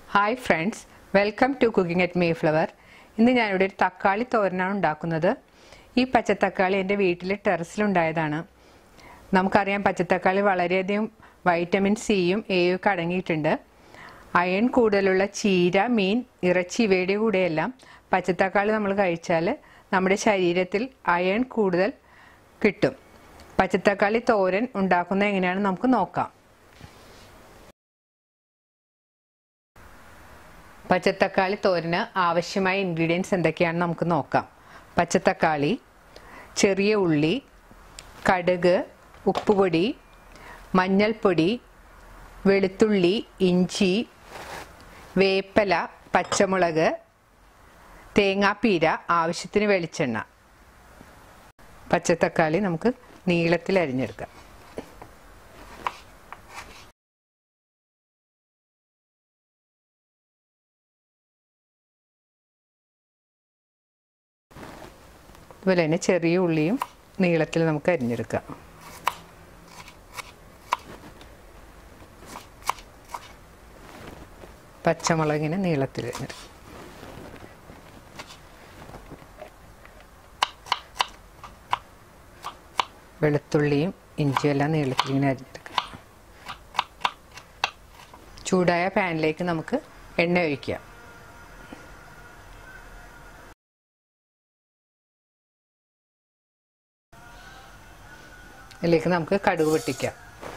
hi friends welcome to cooking at Mayflower ഇന്ന് ഞാനിവിടെ ഒരു തക്കാളി തോരനാണ് ഉണ്ടാക്കുന്നത് ഈ പച്ചത്തക്കാളി എൻ്റെ വീട്ടിൽ ടെറസിലുണ്ടായതാണ് നമുക്കറിയാം പച്ചത്തക്കാളി വളരെയധികം വൈറ്റമിൻ സിയും എയും ഒക്കെ അടങ്ങിയിട്ടുണ്ട് അയൺ കൂടുതലുള്ള ചീര മീൻ ഇറച്ചി ഇവയുടെ കൂടെയെല്ലാം പച്ചത്തക്കാളി നമ്മൾ കഴിച്ചാൽ നമ്മുടെ ശരീരത്തിൽ അയൺ കൂടുതൽ കിട്ടും പച്ചത്തക്കാളി തോരൻ ഉണ്ടാക്കുന്നത് എങ്ങനെയാണെന്ന് നമുക്ക് നോക്കാം പച്ചത്തക്കാളി തോരന് ആവശ്യമായ ഇൻഗ്രീഡിയൻസ് എന്തൊക്കെയാണെന്ന് നമുക്ക് നോക്കാം പച്ചത്തക്കാളി ചെറിയ ഉള്ളി കടുക് ഉപ്പുപൊടി മഞ്ഞൾപ്പൊടി വെളുത്തുള്ളി ഇഞ്ചി വേപ്പല പച്ചമുളക് തേങ്ങാപ്പീര ആവശ്യത്തിന് വെളിച്ചെണ്ണ പച്ചത്തക്കാളി നമുക്ക് നീളത്തിൽ അരിഞ്ഞെടുക്കാം അതുപോലെ തന്നെ ചെറിയ ഉള്ളിയും നീളത്തിൽ നമുക്ക് അരിഞ്ഞെടുക്കാം പച്ചമുളകിന് നീളത്തിൽ അരിഞ്ഞെടുക്കാം വെളുത്തുള്ളിയും ഇഞ്ചിയും എല്ലാം നീളത്തിൽ ഇങ്ങനെ അരിഞ്ഞെടുക്കാം ചൂടായ പാനിലേക്ക് നമുക്ക് എണ്ണ ഒഴിക്കാം ഇതിലേക്ക് നമുക്ക് കടുക് പൊട്ടിക്കാം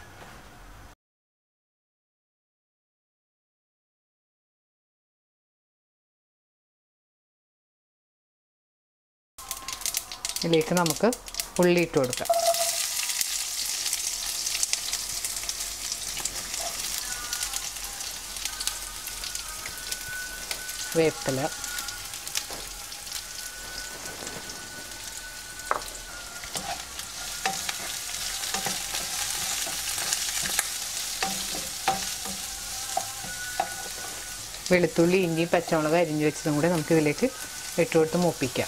ഇതിലേക്ക് നമുക്ക് ഉള്ളി ഇട്ട് കൊടുക്കാം വേപ്പില വെളുത്തുള്ളി ഇഞ്ചി പച്ചമുളക് അരിഞ്ഞു വെച്ചതും കൂടെ നമുക്ക് ഇതിലേക്ക് ഇട്ട് കൊടുത്ത് മൂപ്പിക്കാം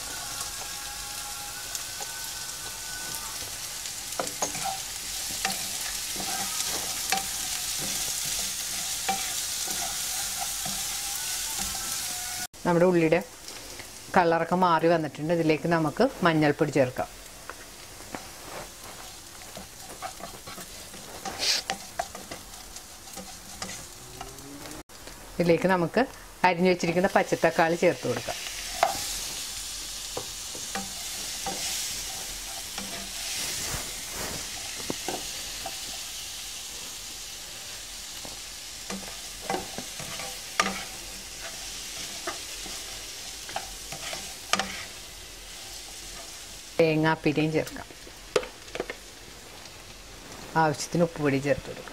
നമ്മുടെ ഉള്ളിയുടെ കളറൊക്കെ മാറി വന്നിട്ടുണ്ട് ഇതിലേക്ക് നമുക്ക് മഞ്ഞൾപ്പൊടി ചേർക്കാം ഇതിലേക്ക് നമുക്ക് അരിഞ്ഞു വെച്ചിരിക്കുന്ന പച്ചത്തക്കാളി ചേർത്ത് കൊടുക്കാം തേങ്ങാപ്പിരിയും ചേർക്കാം ആവശ്യത്തിന് ഉപ്പുപൊടി ചേർത്ത് കൊടുക്കാം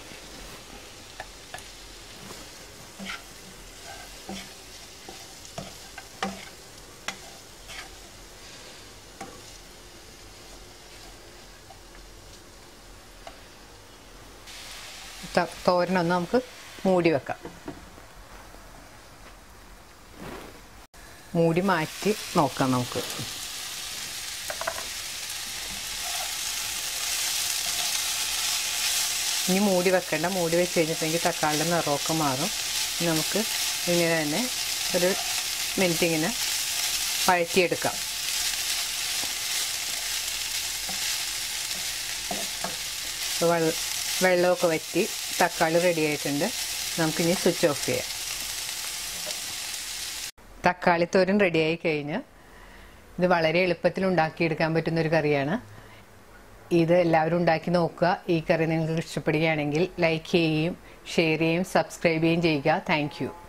തോരനൊന്ന് നമുക്ക് മൂടി വെക്കാം മൂടി മാറ്റി നോക്കാം നമുക്ക് ഇനി മൂടി വെക്കണ്ട മൂടി വെച്ച് കഴിഞ്ഞിട്ടുണ്ടെങ്കിൽ തക്കാളിയുടെ നിറമൊക്കെ മാറും നമുക്ക് ഇങ്ങനെ തന്നെ ഒരു മിനിറ്റ് ഇങ്ങനെ വഴറ്റിയെടുക്കാം വെള്ളമൊക്കെ വറ്റി തക്കാളി റെഡി ആയിട്ടുണ്ട് നമുക്കിനി സ്വിച്ച് ഓഫ് ചെയ്യാം തക്കാളി തോരൻ റെഡിയായി കഴിഞ്ഞ് ഇത് വളരെ എളുപ്പത്തിൽ ഉണ്ടാക്കിയെടുക്കാൻ പറ്റുന്ന ഒരു കറിയാണ് ഇത് എല്ലാവരും ഉണ്ടാക്കി നോക്കുക ഈ കറി നിങ്ങൾക്ക് ഇഷ്ടപ്പെടുകയാണെങ്കിൽ ലൈക്ക് ചെയ്യുകയും ഷെയർ ചെയ്യുകയും സബ്സ്ക്രൈബ് ചെയ്യുകയും ചെയ്യുക താങ്ക്